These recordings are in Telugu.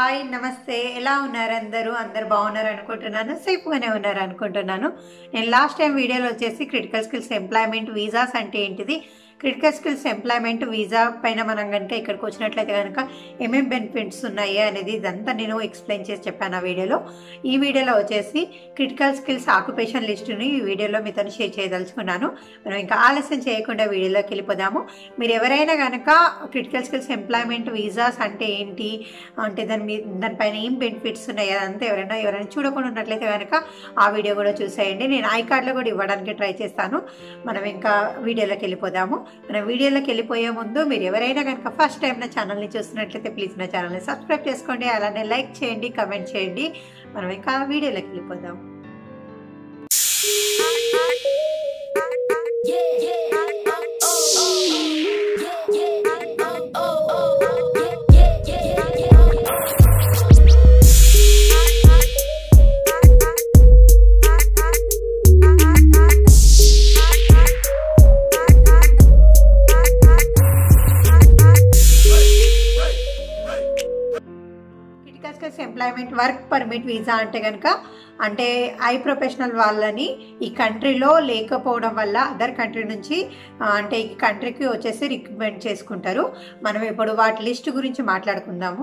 హాయ్ నమస్తే ఎలా ఉన్నారు అందరూ అందరు బాగున్నారు అనుకుంటున్నాను సేఫ్గానే ఉన్నారు అనుకుంటున్నాను నేను లాస్ట్ టైం వీడియోలో వచ్చేసి క్రిటికల్ స్కిల్స్ ఎంప్లాయ్మెంట్ వీసాస్ అంటే ఏంటిది క్రిటికల్ స్కిల్స్ ఎంప్లాయ్మెంట్ వీసా పైన మనం కనుక ఇక్కడికి వచ్చినట్లయితే కనుక ఏమేం బెనిఫిట్స్ ఉన్నాయి అనేది ఇదంతా నేను ఎక్స్ప్లెయిన్ చేసి చెప్పాను ఆ వీడియోలో ఈ వీడియోలో వచ్చేసి క్రిటికల్ స్కిల్స్ ఆక్యుపేషన్ లిస్టుని ఈ వీడియోలో మీతో షేర్ చేయదలుచుకున్నాను మనం ఇంకా ఆలస్యం చేయకుండా వీడియోలోకి వెళ్ళిపోదాము మీరు ఎవరైనా కనుక క్రిటికల్ స్కిల్స్ ఎంప్లాయ్మెంట్ వీసాస్ అంటే ఏంటి అంటే దాని మీద దానిపైన ఏం బెనిఫిట్స్ ఉన్నాయి అదంతా ఎవరైనా ఎవరైనా చూడకుండా ఉన్నట్లయితే కనుక ఆ వీడియో కూడా చూసేయండి నేను ఐ కార్డులో కూడా ఇవ్వడానికి ట్రై చేస్తాను మనం ఇంకా వీడియోలోకి వెళ్ళిపోదాము మన వీడియోలోకి వెళ్ళిపోయే ముందు మీరు ఎవరైనా కనుక ఫస్ట్ టైం నా ఛానల్ని చూస్తున్నట్లయితే ప్లీజ్ నా ఛానల్ని సబ్స్క్రైబ్ చేసుకోండి అలానే లైక్ చేయండి కమెంట్ చేయండి మనం ఇంకా వీడియోలోకి వెళ్ళిపోదాం critical skills employment work permit visa అంటే కనుక అంటే ఐ ప్రొఫెషనల్ వాళ్ళని ఈ కంట్రీలో లేకపోవడం వల్ల అదర్ కంట్రీ నుంచి ఆ, అంటే ఈ కంట్రీకి వచ్చేసి రిక్రూట్మెంట్ చేసుకుంటారు మనం ఇప్పుడు వాటి లిస్ట్ గురించి మాట్లాడుకుందాము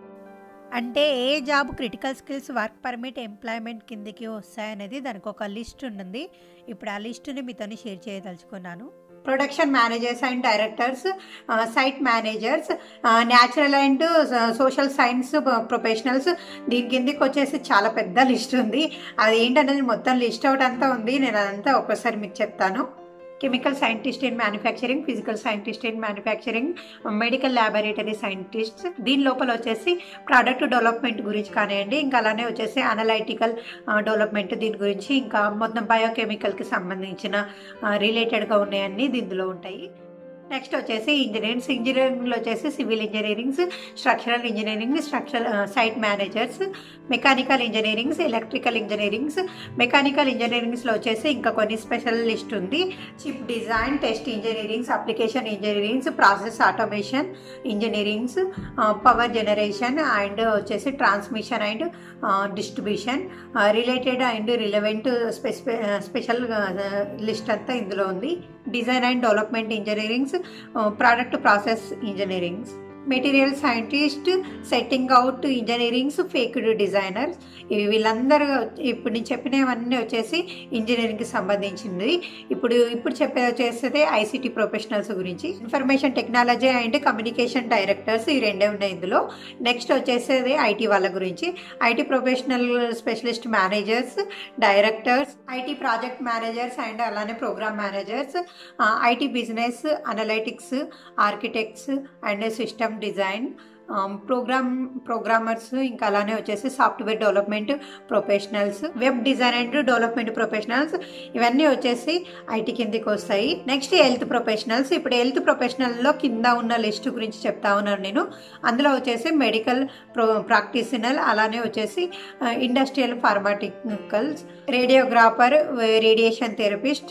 అంటే ఏ job critical skills work permit employment కిందకి వస్తాయనేది దానికి ఒక లిస్ట్ ఉంటుంది ఇప్పుడు ఆ లిస్టుని మీతో షేర్ చేయదలుచుకున్నాను production managers and directors site managers natural and social science professionals దీని కిందకి వచ్చేసి చాలా పెద్ద లిస్ట్ ఉంది అది ఏంటనేది మొత్తం లిస్ట్ అవుట్ అంతా ఉంది నేను అదంతా ఒక్కసారి మీకు చెప్తాను chemical scientist in manufacturing physical scientist in manufacturing medical laboratory scientist దీని లోపల వచ్చేసి ప్రోడక్ట్ డెవలప్మెంట్ గురించి కానివ్వండి ఇంకా అలానే వచ్చేసి అనలైటికల్ డెవలప్మెంట్ దీని గురించి ఇంకా మొత్తం బయోకెమికల్కి సంబంధించిన రిలేటెడ్గా ఉన్నాయన్నీ దీనిలో ఉంటాయి నెక్స్ట్ వచ్చేసి ఇంజనీరింగ్స్ ఇంజనీరింగ్లో వచ్చేసి civil engineerings structural engineering structural site managers mechanical engineerings electrical engineerings mechanical ఇంజనీరింగ్స్లో వచ్చేసి ఇంకా కొన్ని స్పెషల్ లిస్ట్ ఉంది chip design test engineerings application engineerings process automation engineerings power generation and వచ్చేసి transmission and distribution related and relevant specific special list అంతా ఇందులో ఉంది design and development engineerings product process engineerings material scientist setting out engineerings faked designers ఇవి వీళ్ళందరూ ఇప్పుడు నేను చెప్పినవన్నీ వచ్చేసి ఇంజనీరింగ్కి సంబంధించింది ఇప్పుడు ఇప్పుడు చెప్పేది వచ్చేసి ఐసీటీ ప్రొఫెషనల్స్ గురించి information technology and communication directors ఈ రెండే ఉన్నాయి ఇందులో నెక్స్ట్ వచ్చేసేది ఐటీ వాళ్ళ గురించి IT professional specialist managers directors IT project managers and అలానే program managers IT business analytics architects and system design program programmers ఇంకా అలానే వచ్చేసి software development professionals web design and development professionals ఇవన్నీ వచ్చేసి ఐటీ కిందకి వస్తాయి నెక్స్ట్ హెల్త్ ప్రొఫెషనల్స్ ఇప్పుడు హెల్త్ ప్రొఫెషనల్లో కింద ఉన్న లిస్ట్ గురించి చెప్తా ఉన్నాను నేను అందులో వచ్చేసి మెడికల్ ప్రో ప్రాక్టీషనల్ అలానే వచ్చేసి industrial pharmaceuticals radiographer radiation therapist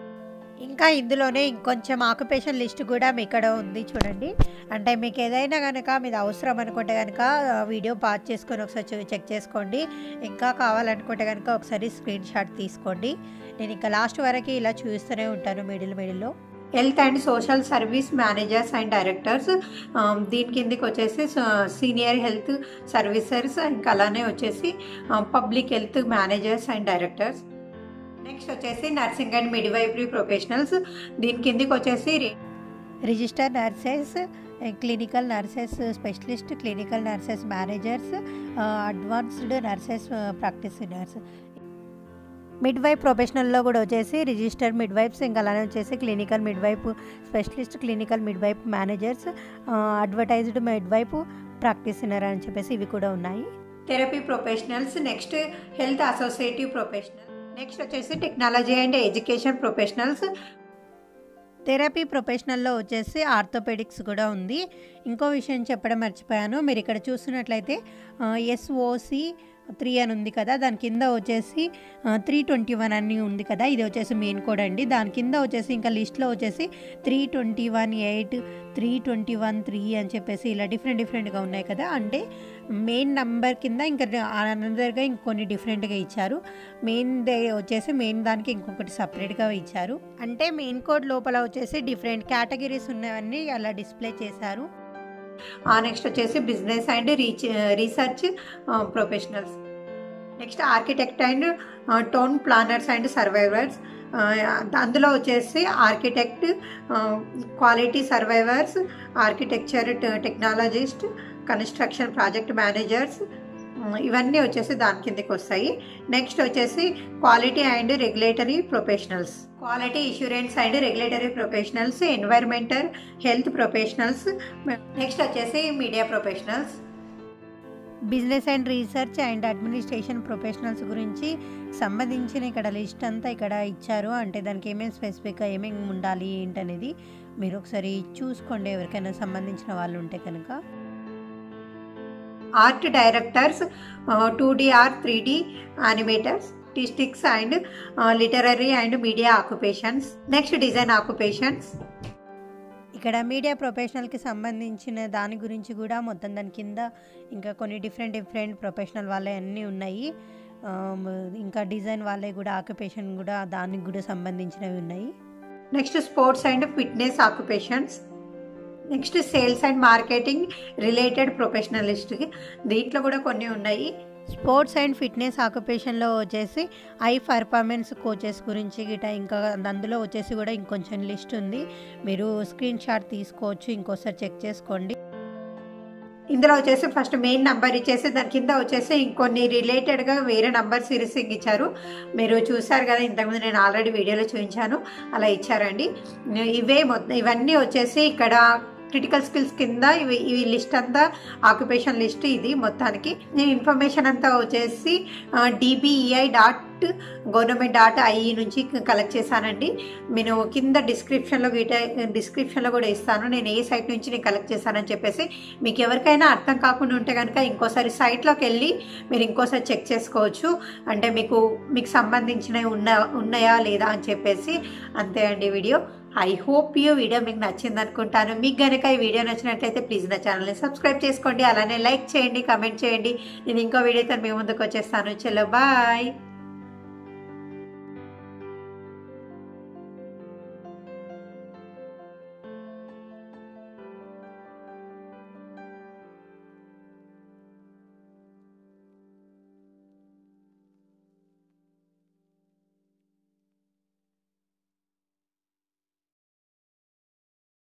ఇంకా ఇందులోనే ఇంకొంచెం ఆక్యుపేషన్ లిస్ట్ కూడా మీ ఇక్కడ ఉంది చూడండి అంటే మీకు ఏదైనా కనుక మీది అవసరం అనుకుంటే కనుక వీడియో పాజ్ చేసుకొని ఒకసారి చూ- చెక్ చేసుకోండి ఇంకా కావాలనుకుంటే కనుక ఒకసారి స్క్రీన్ షాట్ తీసుకోండి నేను ఇంకా లాస్ట్ వరకు ఇలా చూస్తూనే ఉంటాను మిడిల్ మిడిల్లో health and social service managers and directors దీని కిందకి వచ్చేసి సీనియర్ హెల్త్ సర్వీసర్స్ ఇంకా అలానే వచ్చేసి public health managers and directors next వచ్చేసి నర్సింగ్ అండ్ మిడ్వైఫరీ ప్రొఫెషనల్స్ దీని కిందకి వచ్చేసి register nurses clinical nurses specialist clinical nurses managers advanced nurses practitioners midwife ప్రొఫెషనల్లో కూడా వచ్చేసి రిజిస్టర్ మిడ్ వైఫ్స్ ఇంకా అలానే వచ్చేసి clinical midwife specialist clinical midwife managers advertised midwife practitioner అని చెప్పేసి ఇవి కూడా ఉన్నాయి therapy professionals next health associative professional next వచ్చేసి technology and education professionals therapy ప్రొఫెషనల్లో వచ్చేసి ఆర్థోపెడిక్స్ కూడా ఉంది ఇంకో విషయం చెప్పడం మర్చిపోయాను మీరు ఇక్కడ చూస్తున్నట్లయితే ఎస్ఓసి త్రీ అని ఉంది కదా దాని కింద వచ్చేసి త్రీ ట్వంటీ వన్ అని ఉంది కదా ఇది వచ్చేసి మెయిన్ కోడ్ అండి దాని కింద వచ్చేసి ఇంకా లిస్ట్లో వచ్చేసి three twenty one eight three twenty one three అని చెప్పేసి ఇలా డిఫరెంట్ డిఫరెంట్గా ఉన్నాయి కదా అంటే మెయిన్ నంబర్ కింద ఇంకా అనదర్గా ఇంకొన్ని డిఫరెంట్గా ఇచ్చారు మెయిన్ దే వచ్చేసి మెయిన్ దానికి ఇంకొకటి సపరేట్గా ఇచ్చారు అంటే మెయిన్ కోడ్ లోపల వచ్చేసి డిఫరెంట్ కేటగిరీస్ ఉన్నవన్నీ అలా డిస్ప్లే చేశారు నెక్స్ట్ వచ్చేసి business and reach research professionals next architect and town planners and survivors అందులో వచ్చేసి architect quality survivors architecture technologist construction project managers ఇవన్నీ వచ్చేసి దాని కిందకి వస్తాయి నెక్స్ట్ వచ్చేసి quality and regulatory professionals quality insurance and regulatory professionals environmental health professionals next వచ్చేసి media professionals business and research and administration professionals గురించి సంబంధించిన ఇక్కడ లిస్ట్ అంతా ఇక్కడ ఇచ్చారు అంటే దానికి ఏమేమి స్పెసిఫిక్గా ఏమేమి ఉండాలి ఏంటనేది మీరు ఒకసారి చూసుకోండి ఎవరికైనా సంబంధించిన వాళ్ళు ఉంటే కనుక art directors two D or three D animators artistics and literary and media occupations next design occupations ఇక్కడ మీడియా ప్రొఫెషనల్కి సంబంధించిన దాని గురించి కూడా మొత్తం దాని కింద ఇంకా కొన్ని డిఫరెంట్ డిఫరెంట్ ప్రొఫెషనల్ వాళ్ళే అన్నీ ఉన్నాయి ఇంకా డిజైన్ వాళ్ళే కూడా ఆక్యుపేషన్ కూడా దానికి కూడా సంబంధించినవి ఉన్నాయి next sports and fitness occupations next sales and marketing related ప్రొఫెషనలిస్ట్కి దీంట్లో కూడా కొన్ని ఉన్నాయి స్పోర్ట్స్ అండ్ ఫిట్నెస్ ఆక్యుపేషన్లో వచ్చేసి ఐ పర్ఫార్మెన్స్ కోచెస్ గురించి గిట ఇంకా అందులో వచ్చేసి కూడా ఇంకొంచెం లిస్ట్ ఉంది మీరు స్క్రీన్ షాట్ తీసుకోవచ్చు ఇంకోసారి చెక్ చేసుకోండి ఇందులో వచ్చేసి ఫస్ట్ మెయిన్ నంబర్ ఇచ్చేసి దాని కింద వచ్చేసి ఇంకొన్ని రిలేటెడ్గా వేరే నంబర్ సిరీస్ ఇచ్చారు మీరు చూసారు కదా ఇంతకుముందు నేను ఆల్రెడీ వీడియోలో చూపించాను అలా ఇచ్చారండి ఇవే మొత్తం ఇవన్నీ వచ్చేసి ఇక్కడ క్రిటికల్ స్కిల్స్ కింద ఇవి ఈ లిస్ట్ అంతా ఆక్యుపేషన్ లిస్ట్ ఇది మొత్తానికి నేను ఇన్ఫర్మేషన్ అంతా వచ్చేసి DBEI dot government dot IE నుంచి కలెక్ట్ చేశానండి నేను కింద డిస్క్రిప్షన్లో గీట డిస్క్రిప్షన్లో కూడా ఇస్తాను నేను ఏ సైట్ నుంచి నేను కలెక్ట్ చేశానని చెప్పేసి మీకు ఎవరికైనా అర్థం కాకుండా ఉంటే కనుక ఇంకోసారి సైట్లోకి వెళ్ళి మీరు ఇంకోసారి చెక్ చేసుకోవచ్చు అంటే మీకు మీకు సంబంధించినవి ఉన్న ఉన్నాయా లేదా అని చెప్పేసి అంతే అండి video I hope you video మీకు నచ్చింది అనుకుంటాను మీకు కనుక ఈ వీడియో నచ్చినట్లయితే ప్లీజ్ నా ఛానల్ని సబ్స్క్రైబ్ చేసుకోండి అలానే లైక్ చేయండి కమెంట్ చేయండి నేను ఇంకో వీడియోతో మీ ముందుకు వచ్చేస్తాను చలో బాయ్